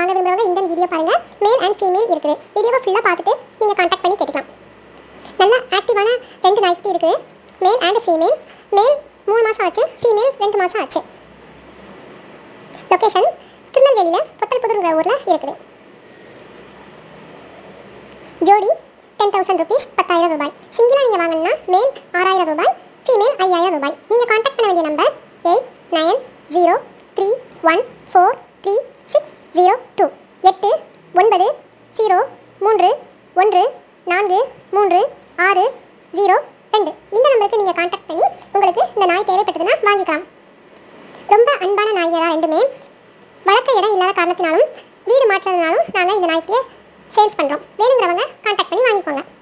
வாங்க விரும்புறவங்க இந்த வீடியோ பாருங்க மேல் அண்ட் ஃபீமேல் இருக்குது வீடியோவை ஃபுல்லாக பார்த்துட்டு நீங்கள் காண்டாக்ட் பண்ணி கேட்டுக்கலாம் நல்ல ஆக்டிவான ரெண்டு நாய்க்குட்டி இருக்குது மேல் அண்ட் ஃபீமேல் மேல் மூணு மாதம் ஆச்சு ஃபீமேல் ரெண்டு மாதம் ஆச்சு லொகேஷன் திருநெல்வேலியில் பொட்டல்புதூர்ங்கிற ஊரில் இருக்குது ஜோடி டென் தௌசண்ட் ருபீஸ் பத்தாயிரம் ரூபாய் சிங்கிளாக நீங்கள் வாங்கணும்னா மேல் ஆறாயிரம் ரூபாய் ஃபீமேல் ஐயாயிரம் ரூபாய் நீங்கள் காண்டாக்ட் பண்ண வேண்டிய number eight nine zero three one four three six zero two எட்டு ஒன்பது ஜீரோ மூன்று ஒன்று நான்கு மூன்று ஆறு ஜீரோ ரெண்டு இந்த நம்பருக்கு நீங்கள் காண்டாக்ட் பண்ணி உங்களுக்கு இந்த நாய் தேவைப்பட்டதுன்னா வாங்கிக்கலாம் ரொம்ப அன்பான நாய்ங்க தான் ரெண்டுமே வளர்க்க இடம் இல்லாத காரணத்தினாலும் வீடு மாற்றுறதுனாலும் நாங்கள் இந்த நாய்க்கு சேல்ஸ் பண்ணுறோம் வேணுங்கிறவங்க காண்டாக்ட் பண்ணி வாங்கிக்கோங்க